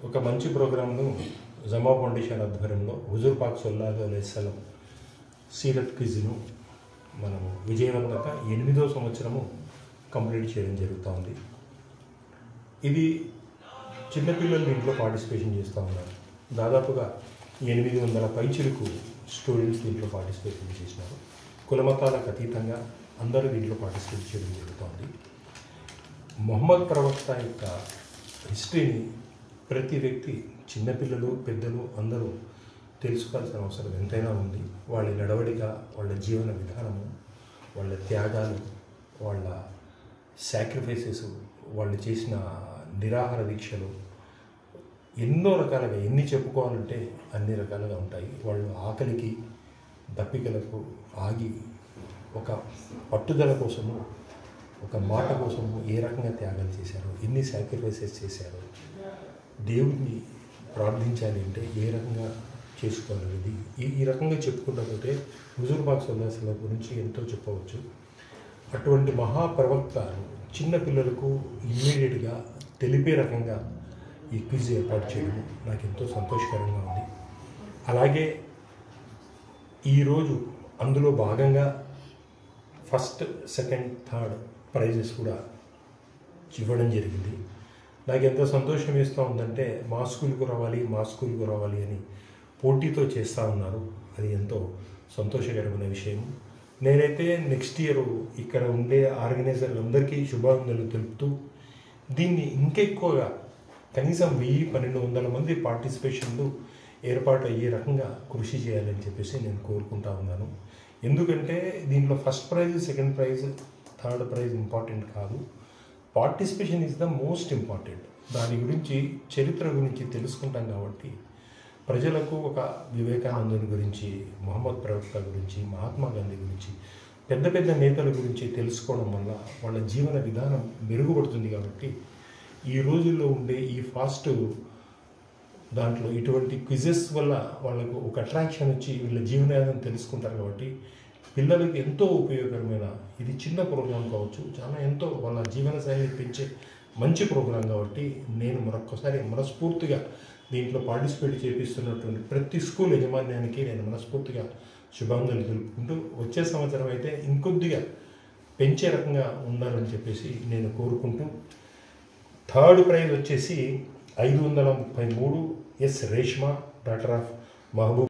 ఒక మంచి ప్రోగ్రామ్ను జమా ఫౌండేషన్ ఆధ్వర్యంలో హుజూర్ పాక్ సొల్లాహు అలైస్లం సీరత్ క్విజ్ను మనము విజయవంతంగా ఎనిమిదో సంవత్సరము కంప్లీట్ చేయడం జరుగుతూ ఉంది ఇది చిన్నపిల్లలు దీంట్లో పార్టిసిపేషన్ చేస్తూ ఉన్నారు దాదాపుగా ఎనిమిది వందల పైచులకు స్టూడెంట్స్ దీంట్లో పార్టిసిపేషన్ చేసినారు కులమతాలకు అతీతంగా అందరూ దీంట్లో పార్టిసిపేట్ చేయడం జరుగుతోంది మొహమ్మద్ ప్రవక్త యొక్క హిస్టరీని ప్రతి వ్యక్తి చిన్నపిల్లలు పెద్దలు అందరూ తెలుసుకోవాల్సిన అవసరం ఎంతైనా ఉంది వాళ్ళ నడవడిక వాళ్ళ జీవన విధానము వాళ్ళ త్యాగాలు వాళ్ళ సాక్రిఫైసెస్ వాళ్ళు చేసిన నిరాహార దీక్షలు ఎన్నో రకాలుగా ఎన్ని చెప్పుకోవాలంటే అన్ని రకాలుగా ఉంటాయి వాళ్ళు ఆకలికి దప్పికలకు ఆగి ఒక పట్టుదల కోసము ఒక మాట కోసము ఏ రకంగా త్యాగాలు చేశారు ఎన్ని సాక్రిఫైసెస్ చేశారు దేవుడిని ప్రార్థించాలి అంటే ఏ రకంగా చేసుకోవాలనేది ఈ ఈ రకంగా చెప్పుకుంటా పోతే హుజూర్ బాగ్ సల్లాసల గురించి ఎంతో చెప్పవచ్చు అటువంటి మహాప్రవక్త చిన్న పిల్లలకు ఇమ్మీడియట్గా తెలిపే రకంగా ఈ క్విజ్ ఏర్పాటు చేయడం నాకు ఎంతో సంతోషకరంగా ఉంది అలాగే ఈరోజు అందులో భాగంగా ఫస్ట్ సెకండ్ థర్డ్ ప్రైజెస్ కూడా ఇవ్వడం జరిగింది నాకు ఎంత సంతోషం వేస్తూ ఉందంటే మా స్కూల్కు రావాలి మా స్కూల్కు రావాలి అని పోటీతో చేస్తూ ఉన్నారు అది ఎంతో సంతోషకరమైన విషయం నేనైతే నెక్స్ట్ ఇయర్ ఇక్కడ ఉండే ఆర్గనైజర్లందరికీ శుభాకాంక్షలు తెలుపుతూ దీన్ని ఇంకెక్కువగా కనీసం వెయ్యి పన్నెండు వందల మంది పార్టిసిపేషన్లు ఏర్పాటు అయ్యే రకంగా కృషి చేయాలని చెప్పేసి నేను కోరుకుంటా ఉన్నాను ఎందుకంటే దీంట్లో first prize second prize third prize important కాదు participation is the most important దాని గురించి చరిత్ర గురించి తెలుసుకుంటాం కాబట్టి ప్రజలకు ఒక వివేకానందుని గురించి మొహమ్మద్ ప్రవక్త గురించి మహాత్మా గాంధీ గురించి పెద్ద పెద్ద నేతల గురించి తెలుసుకోవడం వల్ల వాళ్ళ జీవన విధానం మెరుగుపడుతుంది కాబట్టి ఈ రోజుల్లో ఉండే ఈ ఫాస్ట్ దాంట్లో ఇటువంటి క్విజెస్ వల్ల వాళ్ళకు ఒక అట్రాక్షన్ వచ్చి వీళ్ళ జీవనయానం తెలుసుకుంటారు కాబట్టి పిల్లలకి ఎంతో ఉపయోగకరమైన ఇది చిన్న ప్రోగ్రాం కావచ్చు చాలా ఎంతో వాళ్ళ జీవన శైలి పెంచే మంచి ప్రోగ్రాం కాబట్టి నేను మరొక్కసారి మనస్ఫూర్తిగా దీంట్లో పార్టిసిపేట్ చేపిస్తున్నటువంటి ప్రతి స్కూల్ యజమాన్యానికి నేను మనస్ఫూర్తిగా శుభాంజలు తెలుపుకుంటూ వచ్చే సంవత్సరం అయితే ఇంకొద్దిగా పెంచే రకంగా ఉండాలని చెప్పేసి నేను కోరుకుంటూ థర్డ్ ప్రైజ్ వచ్చేసి ఐదు వందల ముప్పై మూడు S Reshma doctor of Mahabub